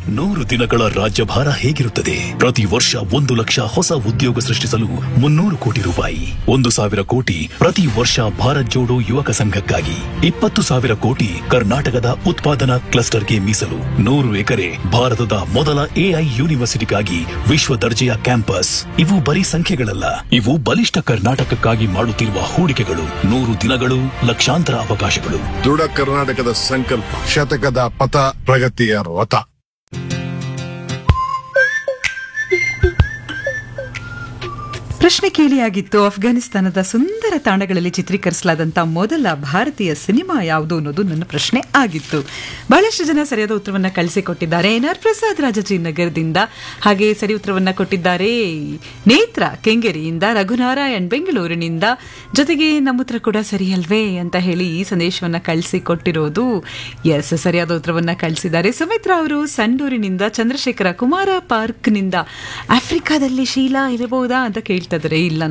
ನೂರು ದಿನಗಳ ರಾಜ್ಯಭಾರ ಹೇಗಿರುತ್ತದೆ ಪ್ರತಿ ವರ್ಷ ಒಂದು ಲಕ್ಷ ಹೊಸ ಉದ್ಯೋಗ ಸೃಷ್ಟಿಸಲು ಮುನ್ನೂರು ಕೋಟಿ ರೂಪಾಯಿ ಒಂದು ಸಾವಿರ ಕೋಟಿ ಪ್ರತಿ ವರ್ಷ ಭಾರತ್ ಜೋಡೋ ಯುವಕ ಸಂಘಕ್ಕಾಗಿ ಇಪ್ಪತ್ತು ಸಾವಿರ ಕೋಟಿ ಕರ್ನಾಟಕದ ಉತ್ಪಾದನಾ ಕ್ಲಸ್ಟರ್ಗೆ ಮೀಸಲು ನೂರು ಎಕರೆ ಭಾರತದ ಮೊದಲ ಎಐ ಯೂನಿವರ್ಸಿಟಿಗಾಗಿ ವಿಶ್ವ ದರ್ಜೆಯ ಕ್ಯಾಂಪಸ್ ಇವು ಬರೀ ಸಂಖ್ಯೆಗಳಲ್ಲ ಇವು ಬಲಿಷ್ಠ ಕರ್ನಾಟಕಕ್ಕಾಗಿ ಮಾಡುತ್ತಿರುವ ಹೂಡಿಕೆಗಳು ನೂರು ದಿನಗಳು ಲಕ್ಷಾಂತರ ಅವಕಾಶಗಳು ದೃಢ ಕರ್ನಾಟಕದ ಸಂಕಲ್ಪ ಶತಕದ ಪಥ ಪ್ರಗತಿಯ ರಥ ಪ್ರಶ್ನೆ ಕೇಳಿಯಾಗಿತ್ತು ಅಫ್ಘಾನಿಸ್ತಾನದ ಸುಂದರ ತಾಣಗಳಲ್ಲಿ ಚಿತ್ರೀಕರಿಸಲಾದಂತಹ ಮೊದಲ ಭಾರತೀಯ ಸಿನಿಮಾ ಯಾವುದು ಅನ್ನೋದು ನನ್ನ ಪ್ರಶ್ನೆ ಆಗಿತ್ತು ಬಹಳಷ್ಟು ಜನ ಸರಿಯಾದ ಉತ್ತರವನ್ನ ಕಳಿಸಿಕೊಟ್ಟಿದ್ದಾರೆ ಎನ್ ಆರ್ ಪ್ರಸಾದ್ ರಾಜಾಜಿನಗರದಿಂದ ಹಾಗೆ ಸರಿ ಉತ್ತರವನ್ನ ಕೊಟ್ಟಿದ್ದಾರೆ ನೇತ್ರ ಕೆಂಗೇರಿಯಿಂದ ರಘುನಾರಾಯಣ್ ಬೆಂಗಳೂರಿನಿಂದ ಜೊತೆಗೆ ನಮ್ಮ ಉತ್ತರ ಕೂಡ ಸರಿಯಲ್ವೇ ಅಂತ ಹೇಳಿ ಈ ಸಂದೇಶವನ್ನ ಕಳಿಸಿಕೊಟ್ಟಿರೋದು ಎಸ್ ಸರಿಯಾದ ಉತ್ತರವನ್ನ ಕಳಿಸಿದ್ದಾರೆ ಸುಮಿತ್ರಾ ಅವರು ಸಂಡೂರಿನಿಂದ ಚಂದ್ರಶೇಖರ ಕುಮಾರ ಪಾರ್ಕ್ನಿಂದ ಆಫ್ರಿಕಾದಲ್ಲಿ ಶೀಲಾ ಇರಬಹುದಾ ಅಂತ ಕೇಳ್ತಾ ಇದ್ದಾರೆ ಇಲ್ಲ